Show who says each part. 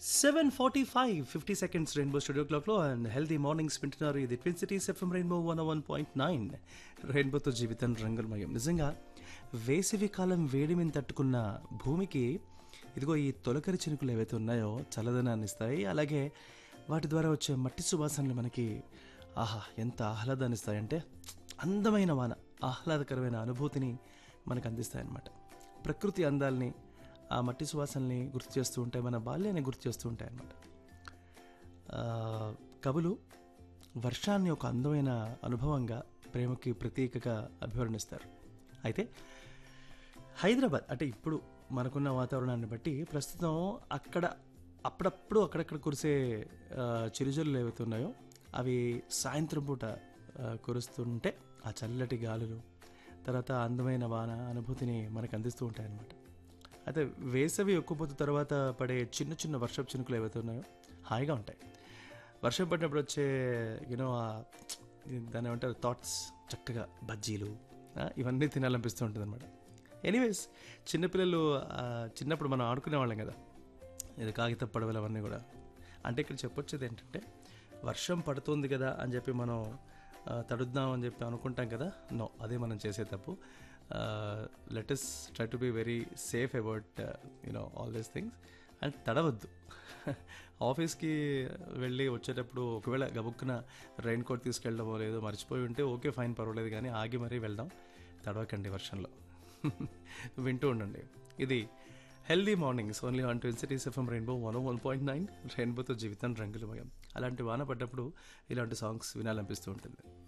Speaker 1: seven forty five fifty seconds rainbow studio క్లాక్లో and healthy mornings వింటున్నారు ఇది twin cities FM rainbow one one point nine రెయిన్బోతో జీవితం రంగులమయం నిజంగా వేసవి కాలం వేడిమిని తట్టుకున్న భూమికి ఇదిగో ఈ తొలకరి చినుకులు ఏవైతే ఉన్నాయో చల్లదనాన్ని ఇస్తాయి అలాగే వాటి ద్వారా వచ్చే మట్టి సువాసనలు మనకి ఆహా ఎంత ఆహ్లాదాన్ని ఇస్తాయంటే అందమైన వాన ఆహ్లాదకరమైన అనుభూతిని మనకు అందిస్తాయన్నమాట ప్రకృతి అందాల్ని ఆ మట్టి సువాసనల్ని గుర్తు చేస్తూ ఉంటాయి మన బాల్యాన్ని గుర్తు చేస్తూ ఉంటాయి అన్నమాట ఆ, కవులు వర్షాన్ని ఒక అందమైన అనుభవంగా ప్రేమకి ప్రతీకగా అభివర్ణిస్తారు అయితే హైదరాబాద్ అంటే ఇప్పుడు మనకున్న వాతావరణాన్ని బట్టి ప్రస్తుతం అక్కడ అప్పుడప్పుడు అక్కడక్కడ కురిసే ఆ, చిరుజల్లు ఏవైతే ఉన్నాయో అవి సాయంత్రం పూట ఆ, కురుస్తుంటే ఆ చల్లటి గాలులు తర్వాత ఆ అందమైన వాన అనుభూతిని మనకు అందిస్తూ ఉంటాయి అన్నమాట అయితే వేసవి ఒక్కుపోతు తర్వాత పడే చిన్న చిన్న వర్షపు చినుకులు ఏవైతే ఉన్నాయో హాయిగా ఉంటాయి వర్షం పడినప్పుడు వచ్చే యూనో దాని ఏమంటారు థాట్స్ చక్కగా బజ్జీలు ఆ, ఇవన్నీ తినాలనిపిస్తూ ఉంటుంది అనమాట ఎనీవేస్ చిన్నపిల్లలు ఆ, చిన్నప్పుడు మనం ఆడుకునే వాళ్ళం కదా ఇది కాగిత పడవలు అవన్నీ కూడా అంటే ఇక్కడ చెప్పొచ్చేది ఏంటంటే వర్షం పడుతుంది కదా అని చెప్పి మనం ఆ, తడుద్దాం అని చెప్పి అనుకుంటాం కదా నో అదే మనం చేసే తప్పు let us try to be very safe about you know all these things and తడవద్దు ఆఫీస్కి వెళ్ళి వచ్చేటప్పుడు ఒకవేళ గబుక్కున రెయిన్ కోట్ తీసుకెళ్ళడమో లేదో మర్చిపోయి ఉంటే ఓకే ఫైన్ పర్వాలేదు కానీ ఆగి మరీ వెళ్దాం తడవకండి వర్షంలో వింటూ ఉండండి ఇది healthy mornings only on twin cities FM rainbow one one point nine రెయిన్బోతో జీవితం రంగులమయం అలాంటి వాన పడ్డప్పుడు ఇలాంటి సాంగ్స్ వినాలనిపిస్తూ ఉంటుంది